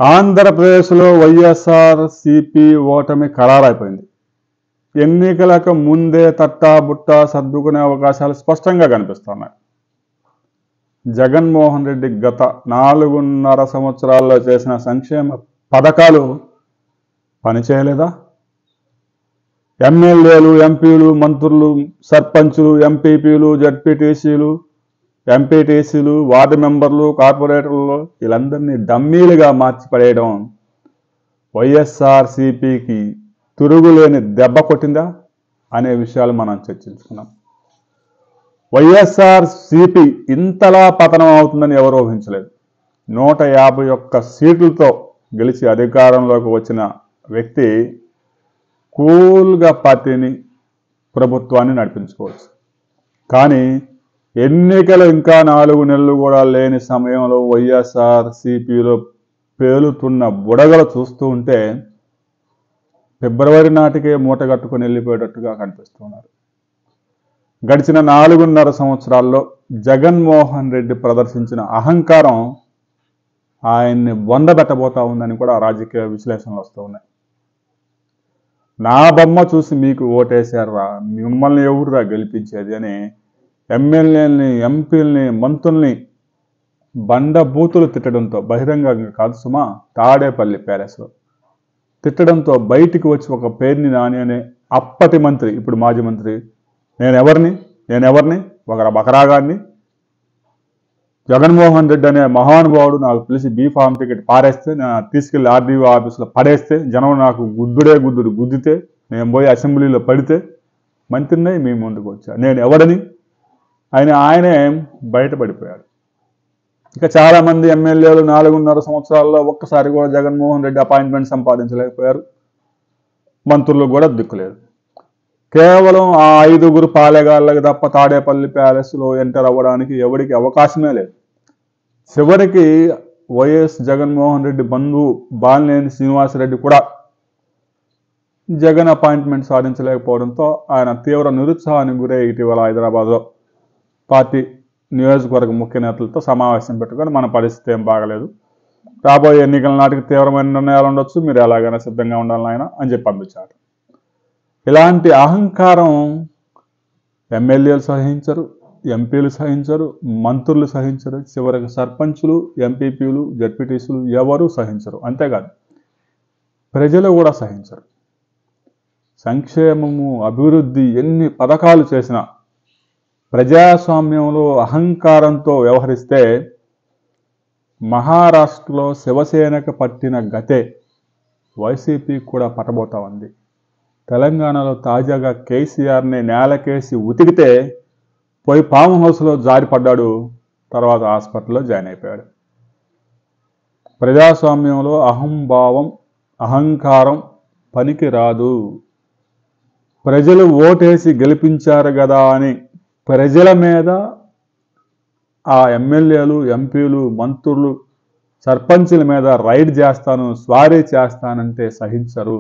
ఆంధ్రప్రదేశ్లో వైఎస్ఆర్ సిపి ఓటమి ఖరారైపోయింది ఎన్నికలకు ముందే తట్టా బుట్టా సర్దుకునే అవకాశాలు స్పష్టంగా కనిపిస్తున్నాయి జగన్మోహన్ రెడ్డి గత నాలుగున్నర సంవత్సరాల్లో చేసిన సంక్షేమ పథకాలు పనిచేయలేదా ఎమ్మెల్యేలు ఎంపీలు మంత్రులు సర్పంచులు ఎంపీపీలు జడ్పీటీసీలు ఎంపీటీసీలు వార్డు మెంబర్లు కార్పొరేటర్లు వీళ్ళందరినీ డమ్మీలుగా మార్చి పడేయడం వైఎస్ఆర్సీపీకి తిరుగులేని దెబ్బ కొట్టిందా అనే విషయాలు మనం చర్చించుకున్నాం వైఎస్ఆర్ సిపి ఇంతలా పతనం అవుతుందని ఎవరు ఊహించలేదు నూట యాభై ఒక్క సీట్లతో గెలిచి అధికారంలోకి వచ్చిన వ్యక్తి కూల్గా పార్టీని ప్రభుత్వాన్ని నడిపించుకోవచ్చు కానీ ఎన్నికలు ఇంకా నాలుగు నెలలు కూడా లేని సమయంలో వైఎస్ఆర్ సిపిలో పేలుతున్న బుడగలు చూస్తూ ఉంటే ఫిబ్రవరి నాటికే మూట కట్టుకొని వెళ్ళిపోయేటట్టుగా కనిపిస్తున్నారు గడిచిన నాలుగున్నర సంవత్సరాల్లో జగన్మోహన్ రెడ్డి ప్రదర్శించిన అహంకారం ఆయన్ని బొందబెట్టబోతా ఉందని కూడా రాజకీయ విశ్లేషణలు వస్తూ ఉన్నాయి నా బొమ్మ చూసి మీకు ఓటేశారా మిమ్మల్ని ఎవరురా గెలిపించేది అని ఎమ్మెల్యేలని ఎంపీలని మంత్రుల్ని బండ బూతులు తిట్టడంతో బహిరంగంగా కాదు సుమా తాడేపల్లి ప్యాలెస్లో తిట్టడంతో బయటికి వచ్చి ఒక పేరుని నాని అనే అప్పటి మంత్రి ఇప్పుడు మాజీ మంత్రి నేను ఎవరిని నేను ఎవరిని ఒక బకరాగాన్ని జగన్మోహన్ రెడ్డి అనే మహానుభావుడు నాకు పిలిచి బీ ఫామ్ టికెట్ పారేస్తే నేను తీసుకెళ్లి ఆర్డీఓ ఆఫీస్లో పడేస్తే జనం నాకు గుద్దుడే గుద్దుడు గుద్దితే నేను పోయి అసెంబ్లీలో పడితే మంత్రినే మీ ముందుకు వచ్చా నేను ఎవడని ఆయన ఆయనే బయటపడిపోయాడు ఇక చాలా మంది ఎమ్మెల్యేలు నాలుగున్నర సంవత్సరాల్లో ఒక్కసారి కూడా జగన్మోహన్ రెడ్డి అపాయింట్మెంట్ సంపాదించలేకపోయారు మంత్రులు కూడా దిక్కులేదు కేవలం ఆ ఐదుగురు పాలెగాళ్ళకి తప్ప తాడేపల్లి ప్యాలెస్లో ఎంటర్ అవ్వడానికి ఎవరికి అవకాశమే లేదు చివరికి వైఎస్ జగన్మోహన్ రెడ్డి బంధువు బాలినేని శ్రీనివాసరెడ్డి కూడా జగన్ అపాయింట్మెంట్ సాధించలేకపోవడంతో ఆయన తీవ్ర నిరుత్సాహానికి గురై ఇటీవల హైదరాబాద్లో పార్టీ నియోజకవర్గ ముఖ్య నేతలతో సమావేశం పెట్టుకొని మన పరిస్థితి ఏం బాగలేదు రాబోయే ఎన్నికల నాటికి తీవ్రమైన నిర్ణయాలు ఉండొచ్చు మీరు ఎలాగైనా సిద్ధంగా ఉండాలని ఆయన అని చెప్పి పంపించారు ఇలాంటి అహంకారం ఎమ్మెల్యేలు సహించరు ఎంపీలు సహించరు మంత్రులు సహించరు చివరికి సర్పంచులు ఎంపీపీలు జడ్పీటీసీలు ఎవరు సహించరు అంతేకాదు ప్రజలు కూడా సహించరు సంక్షేమము అభివృద్ధి ఎన్ని పథకాలు చేసినా ప్రజాస్వామ్యంలో అహంకారంతో వ్యవహరిస్తే మహారాష్ట్రలో శివసేనకు పట్టిన గతే వైసీపీ కూడా పట్టబోతా ఉంది తెలంగాణలో తాజాగా కేసీఆర్ని నేలకేసి ఉతికితే పోయి ఫామ్ హౌస్లో జారిపడ్డాడు తర్వాత హాస్పిటల్లో జాయిన్ అయిపోయాడు ప్రజాస్వామ్యంలో అహంభావం అహంకారం పనికి రాదు ప్రజలు ఓటేసి గెలిపించారు కదా అని ప్రజల మీద ఆ ఎమ్మెల్యేలు ఎంపీలు మంత్రులు సర్పంచుల మీద రైడ్ చేస్తాను స్వారీ చేస్తానంటే సహించరు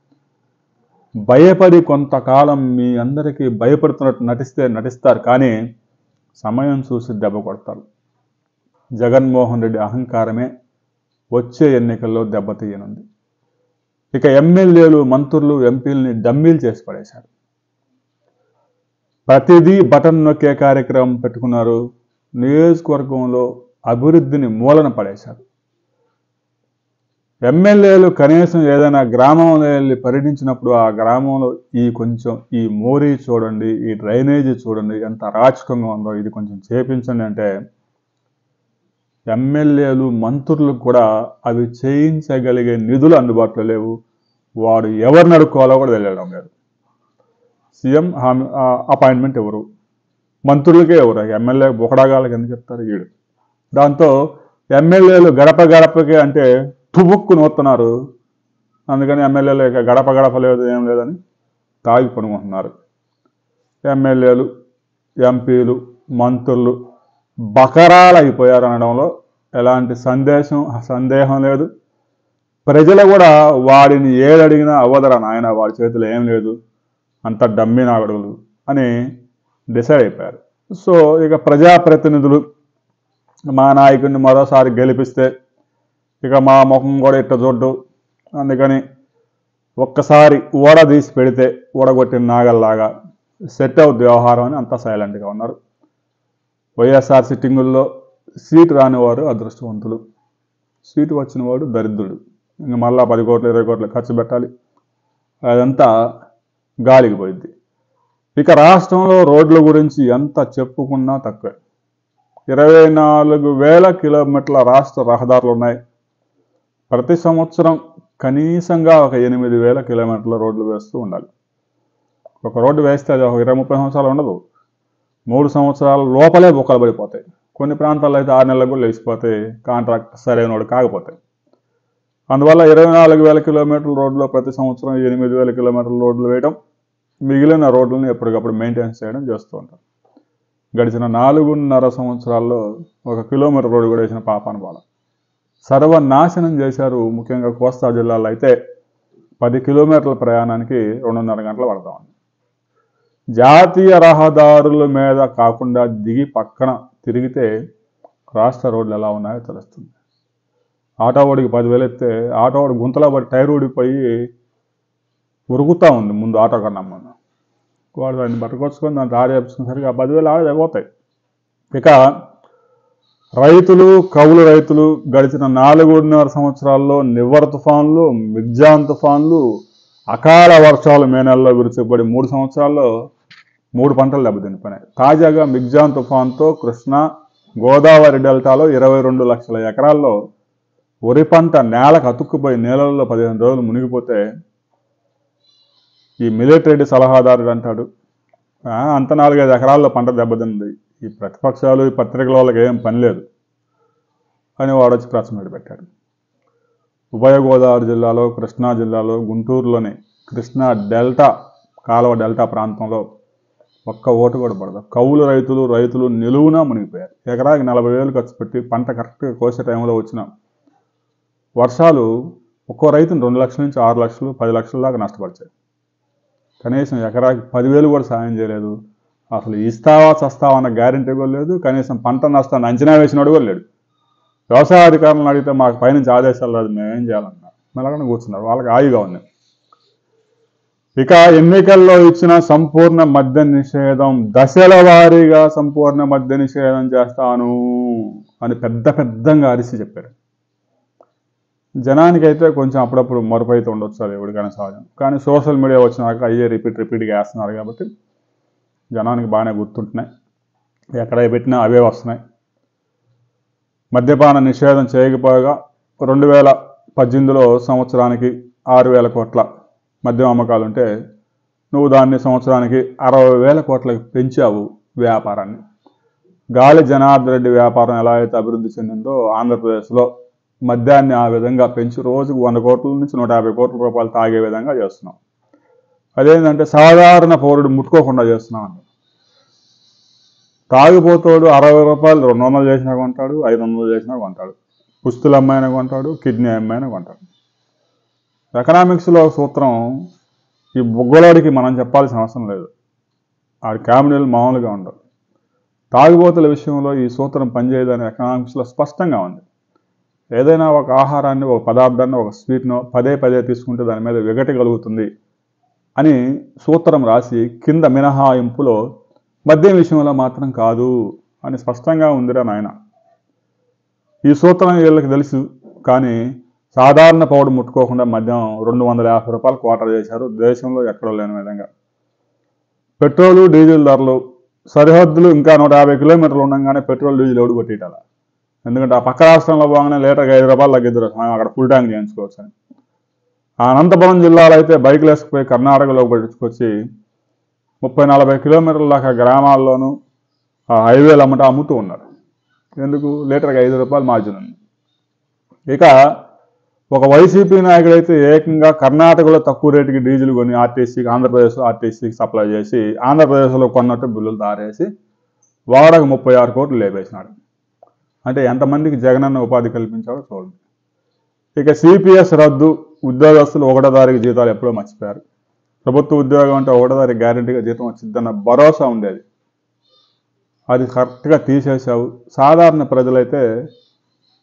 భయపడి కొంతకాలం మీ అందరికీ భయపడుతున్నట్టు నటిస్తే నటిస్తారు కానీ సమయం చూసి దెబ్బ కొడతారు జగన్మోహన్ రెడ్డి అహంకారమే వచ్చే ఎన్నికల్లో దెబ్బతీయనుంది ఇక ఎమ్మెల్యేలు మంత్రులు ఎంపీలని డమ్మీలు చేసి పడేశారు ప్రతిదీ బటన్ నొక్కే కార్యక్రమం పెట్టుకున్నారు నియోజకవర్గంలో అభివృద్ధిని మూలన పడేశారు ఎమ్మెల్యేలు కనీసం ఏదైనా గ్రామంలో వెళ్ళి పర్యటించినప్పుడు ఆ గ్రామంలో ఈ కొంచెం ఈ మోరీ చూడండి ఈ డ్రైనేజీ చూడండి ఎంత అరాచకంగా ఉందో ఇది కొంచెం చేపించండి అంటే ఎమ్మెల్యేలు మంత్రులకు కూడా అవి చేయించగలిగే నిధులు అందుబాటులో లేవు వాడు ఎవరిని అడుక్కోవాలో కూడా తెలియడం లేదు సీఎం హామీ అపాయింట్మెంట్ ఎవరు మంత్రులకే ఎవరు ఎమ్మెల్యే బొకడాగాళ్ళకి ఎందుకు చెప్తారు వీడు దాంతో ఎమ్మెల్యేలు గడప గడపకి అంటే తుబుక్కు నూస్తున్నారు అందుకని ఎమ్మెల్యేలు ఇక గడప గడప లేదు ఏం లేదని తాగి పనుకుంటున్నారు ఎమ్మెల్యేలు ఎంపీలు మంత్రులు బకరాలు అయిపోయారు అనడంలో ఎలాంటి సందేశం సందేహం లేదు ప్రజలు కూడా వాడిని ఏడడిగినా అవ్వదరా నాయన వాడి చేతిలో ఏం లేదు అంత డమ్మి నాగడుగులు అని డిసైడ్ అయిపోయారు సో ఇక ప్రజాప్రతినిధులు మా నాయకుడిని మరోసారి గెలిపిస్తే ఇక మా ముఖం కూడా ఇట్ట చూడ్డు అందుకని ఒక్కసారి ఓడ తీసి పెడితే ఓడగొట్టిన నాగల్లాగా సెట్ అవుద్ది వ్యవహారం అని అంతా సైలెంట్గా ఉన్నారు వైఎస్ఆర్ సిట్టింగుల్లో సీటు రానివారు అదృష్టవంతులు సీటు వచ్చిన వాడు దరిద్రుడు ఇంక మళ్ళా పది కోట్లు ఇరవై కోట్లు ఖర్చు పెట్టాలి అదంతా గాలికి పోయింది ఇక రాష్ట్రంలో రోడ్ల గురించి ఎంత చెప్పుకున్నా తక్కువే ఇరవై నాలుగు వేల కిలోమీటర్ల రాష్ట్ర రహదారులు ఉన్నాయి ప్రతి సంవత్సరం కనీసంగా ఒక ఎనిమిది వేల కిలోమీటర్ల రోడ్లు వేస్తూ ఉండాలి ఒక రోడ్డు వేస్తే అది ఒక ఇరవై ముప్పై సంవత్సరాలు ఉండదు మూడు సంవత్సరాల లోపలే బొక్కలు పడిపోతాయి కొన్ని ప్రాంతాల్లో అయితే ఆరు నెలలకు కూడా లేచిపోతాయి కాంట్రాక్ట్ సరైన వాడు కాకపోతాయి అందువల్ల ఇరవై నాలుగు వేల కిలోమీటర్ల రోడ్లో ప్రతి సంవత్సరం ఎనిమిది వేల కిలోమీటర్ల రోడ్లు వేయడం మిగిలిన రోడ్లను ఎప్పటికప్పుడు మెయింటెనెన్స్ చేయడం చేస్తూ ఉంటారు గడిచిన నాలుగున్నర సంవత్సరాల్లో ఒక కిలోమీటర్ రోడ్డు కూడా వేసిన పాపాను బాల సర్వనాశనం చేశారు ముఖ్యంగా కోస్తా జిల్లాలో అయితే పది కిలోమీటర్ల ప్రయాణానికి రెండున్నర గంటలు పడతా ఉంది జాతీయ రహదారుల మీద కాకుండా దిగి పక్కన తిరిగితే రాష్ట్ర రోడ్లు ఎలా ఉన్నాయో తెలుస్తుంది ఆటో ఓడికి పదివేలు ఎత్తే ఆటో ఓడి గుంతలో పడి టైర్ ఊడిపోయి ఉరుకుతూ ఉంది ముందు ఆటో కన్నా ముందు వాడు దాన్ని పట్టుకొచ్చుకొని దాన్ని దారి చేపించుకునేసరికి ఆ పదివేలు ఆడ అయిపోతాయి ఇక రైతులు కౌలు రైతులు గడిచిన నాలుగున్నర సంవత్సరాల్లో నివ్వర తుఫాన్లు మిగ్జాన్ తుఫాన్లు అకాల వర్షాలు మే నెలలో విరుచుకుపడి మూడు సంవత్సరాల్లో మూడు పంటలు దెబ్బతినిపోయినాయి తాజాగా మిగ్జాన్ తుఫాన్తో కృష్ణా గోదావరి డెల్టాలో ఇరవై రెండు లక్షల ఎకరాల్లో వరి పంట నేలకు అతుక్కుపోయి నేలల్లో పదిహేను రోజులు మునిగిపోతే ఈ మిలిటరీ సలహాదారుడు అంటాడు "ఆ, అంత నాలుగైదు ఎకరాల్లో పంట దెబ్బతింది ఈ ప్రతిపక్షాలు ఈ పత్రికల వాళ్ళకి ఏం పని లేదు అని వాడు వచ్చి ప్రెస్ మీట్ పెట్టాడు ఉభయ గోదావరి జిల్లాలో కృష్ణా జిల్లాలో గుంటూరులోని కృష్ణా డెల్టా కాలువ డెల్టా ప్రాంతంలో ఒక్క ఓటు కూడా పడదు కౌలు రైతులు రైతులు నిలువునా మునిగిపోయారు ఎకరాకి నలభై వేలు ఖర్చు పెట్టి పంట కరెక్ట్గా కోసే టైంలో వచ్చిన వర్షాలు ఒక్కో రైతుని రెండు లక్షల నుంచి ఆరు లక్షలు పది లక్షల దాకా నష్టపరిచాయి కనీసం ఎకరాకి పదివేలు కూడా సాయం చేయలేదు అసలు ఇస్తావా చస్తావా అన్న గ్యారంటీ కూడా లేదు కనీసం పంట నష్టాన్ని అంచనా వేసినాడు కూడా లేడు వ్యవసాయ అధికారులను అడిగితే మాకు పైనుంచి ఆదేశాలు రాదు మేమేం చేయాలన్నా మెలగన కూర్చున్నారు వాళ్ళకి హాయిగా ఉంది ఇక ఎన్నికల్లో ఇచ్చిన సంపూర్ణ మద్య నిషేధం దశల వారీగా సంపూర్ణ మద్య నిషేధం చేస్తాను అని పెద్ద పెద్దంగా అరిసి చెప్పారు జనానికైతే కొంచెం అప్పుడప్పుడు మరుపు అయితే ఉండొచ్చు అది ఎవరికైనా సహజం కానీ సోషల్ మీడియా వచ్చినాక అయ్యే రిపీట్ రిపీట్గా వేస్తున్నారు కాబట్టి జనానికి బాగానే గుర్తుంటున్నాయి ఎక్కడ పెట్టినా అవే వస్తున్నాయి మద్యపాన నిషేధం చేయకపోగా రెండు వేల పద్దెనిమిదిలో సంవత్సరానికి ఆరు వేల కోట్ల మద్యం అమ్మకాలు ఉంటే నువ్వు దాన్ని సంవత్సరానికి అరవై వేల కోట్లకి పెంచావు వ్యాపారాన్ని గాలి జనార్దన్ రెడ్డి వ్యాపారం ఎలా అయితే అభివృద్ధి చెందిందో ఆంధ్రప్రదేశ్లో మద్యాన్ని ఆ విధంగా పెంచి రోజుకు వంద కోట్ల నుంచి నూట యాభై కోట్ల రూపాయలు తాగే విధంగా చేస్తున్నాం అదేంటంటే సాధారణ పౌరుడు ముట్టుకోకుండా చేస్తున్నాం అండి తాగిపోతాడు అరవై రూపాయలు రెండు వందలు చేసినా కొంటాడు ఐదు వందలు చేసినా కొంటాడు పుస్తుల అమ్మాయినా కొంటాడు కిడ్నీ అమ్మాయినా కొంటాడు ఎకనామిక్స్లో సూత్రం ఈ బుగ్గలోడికి మనం చెప్పాల్సిన అవసరం లేదు ఆడి కామెడీలు మామూలుగా ఉండవు తాగుబోతుల విషయంలో ఈ సూత్రం పనిచేయదని ఎకనామిక్స్లో స్పష్టంగా ఉంది ఏదైనా ఒక ఆహారాన్ని ఒక పదార్థాన్ని ఒక స్వీట్నో పదే పదే తీసుకుంటే దాని మీద విగటి కలుగుతుంది అని సూత్రం రాసి కింద మినహాయింపులో మద్యం విషయంలో మాత్రం కాదు అని స్పష్టంగా ఉందిరా నాయన ఈ సూత్రం వీళ్ళకి తెలుసు కానీ సాధారణ పౌడు ముట్టుకోకుండా మద్యం రెండు వందల యాభై రూపాయలు క్వార్టర్ చేశారు దేశంలో ఎక్కడో లేని విధంగా పెట్రోలు డీజిల్ ధరలు సరిహద్దులు ఇంకా నూట యాభై కిలోమీటర్లు ఉండగానే పెట్రోల్ డీజిల్ ఎవడు కొట్టేయాలి ఎందుకంటే ఆ పక్క రాష్ట్రంలో పోగానే లీటర్కి ఐదు రూపాయలు తగ్గిద్దరు అక్కడ ఫుల్ ట్యాంక్ చేయించుకోవచ్చు అని ఆ అనంతపురం జిల్లాలో అయితే బైకులు వేసుకుపోయి కర్ణాటకలో పట్టుకొచ్చి ముప్పై నలభై కిలోమీటర్ల దాకా గ్రామాల్లోనూ ఆ హైవేలు అమ్మట అమ్ముతూ ఉన్నారు ఎందుకు లీటర్కి ఐదు రూపాయలు మార్జిన్ ఉంది ఇక ఒక వైసీపీ నాయకుడైతే ఏకంగా కర్ణాటకలో తక్కువ రేటుకి డీజిల్ కొని ఆర్టీసీకి ఆంధ్రప్రదేశ్లో ఆర్టీసీకి సప్లై చేసి ఆంధ్రప్రదేశ్లో కొన్నట్టు బిల్లులు దారేసి వాడకు ముప్పై ఆరు కోట్లు లేపేసినాడు అంటే ఎంతమందికి జగనన్న ఉపాధి కల్పించాడో చూడండి ఇక సిపిఎస్ రద్దు ఉద్యోగస్తులు ఒకటో తారీఖు జీతాలు ఎప్పుడో మర్చిపోయారు ప్రభుత్వ ఉద్యోగం అంటే ఒకటో తారీఖు గ్యారంటీగా జీతం వచ్చిందన్న భరోసా ఉండేది అది కరెక్ట్గా తీసేసావు సాధారణ ప్రజలైతే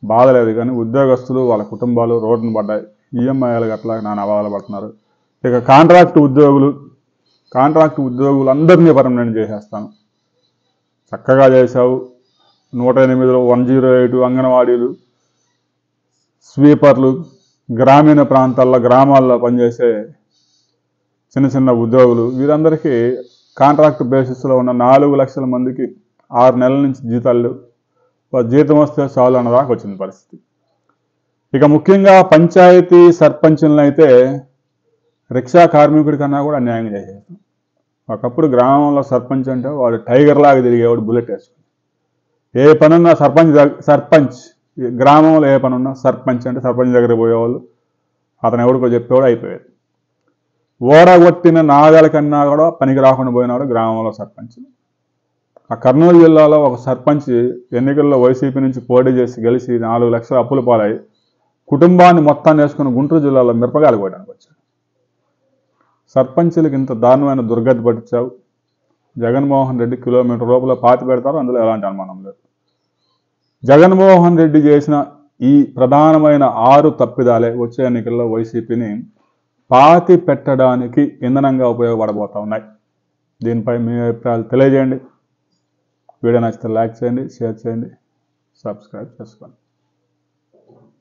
బాధ లేదు కానీ ఉద్యోగస్తులు వాళ్ళ కుటుంబాలు రోడ్డును పడ్డాయి ఈఎంఐలు గట్లా నాన్న అవాలు పడుతున్నారు ఇక కాంట్రాక్ట్ ఉద్యోగులు కాంట్రాక్ట్ ఉద్యోగులు అందరినీ పర్మనెంట్ చేసేస్తాను చక్కగా చేశావు నూట ఎనిమిదిలో వన్ జీరో ఎయిట్ అంగన్వాడీలు స్వీపర్లు గ్రామీణ ప్రాంతాల్లో గ్రామాల్లో పనిచేసే చిన్న చిన్న ఉద్యోగులు వీరందరికీ కాంట్రాక్ట్ బేసిస్లో ఉన్న నాలుగు లక్షల మందికి ఆరు నెలల నుంచి జీతాలు లేవు. వాళ్ళ జీతం వస్తే చాలు అన్నదాకా వచ్చింది పరిస్థితి ఇక ముఖ్యంగా పంచాయతీ సర్పంచులను అయితే రిక్షా కార్మికుడి కన్నా కూడా అన్యాయం చేసేసాం ఒకప్పుడు గ్రామంలో సర్పంచ్ అంటే వాడు టైగర్ లాగా తిరిగేవాడు బుల్లెట్ వేసుకుని ఏ పనున్నా సర్పంచ్ దగ్గ- సర్పంచ్ ఈ గ్రామంలో ఏ పనున్నా సర్పంచ్ అంటే సర్పంచ్ దగ్గర పోయేవాళ్ళు అతను ఎవరికో చెప్పేవాడు అయిపోయేది ఓడగొట్టిన నాగల కన్నా కూడా పనికి రాకుండా పోయినాడు గ్రామంలో సర్పంచ్ ఆ కర్నూలు జిల్లాలో ఒక సర్పంచ్ ఎన్నికల్లో వైసీపీ నుంచి పోటీ చేసి గెలిచి నాలుగు లక్షల అప్పులు పాలై కుటుంబాన్ని మొత్తాన్ని వేసుకుని గుంటూరు జిల్లాలో మిరపకాయలు కోయడానికి వచ్చాడు సర్పంచులకు ఇంత దారుణమైన దుర్గతి పట్టించావు జగన్మోహన్ రెడ్డి కిలోమీటర్ రూపంలో పాతి పెడతారు అందులో ఎలాంటి అనుమానం లేదు జగన్మోహన్ రెడ్డి చేసిన ఈ ప్రధానమైన ఆరు తప్పిదాలే వచ్చే ఎన్నికల్లో వైసీపీని పాతి పెట్టడానికి ఇంధనంగా ఉపయోగపడబోతా ఉన్నాయి దీనిపై మీ అభిప్రాయాలు తెలియజేయండి వీడియో నచ్చితే లైక్ చేయండి షేర్ చేయండి సబ్స్క్రైబ్ చేసుకోండి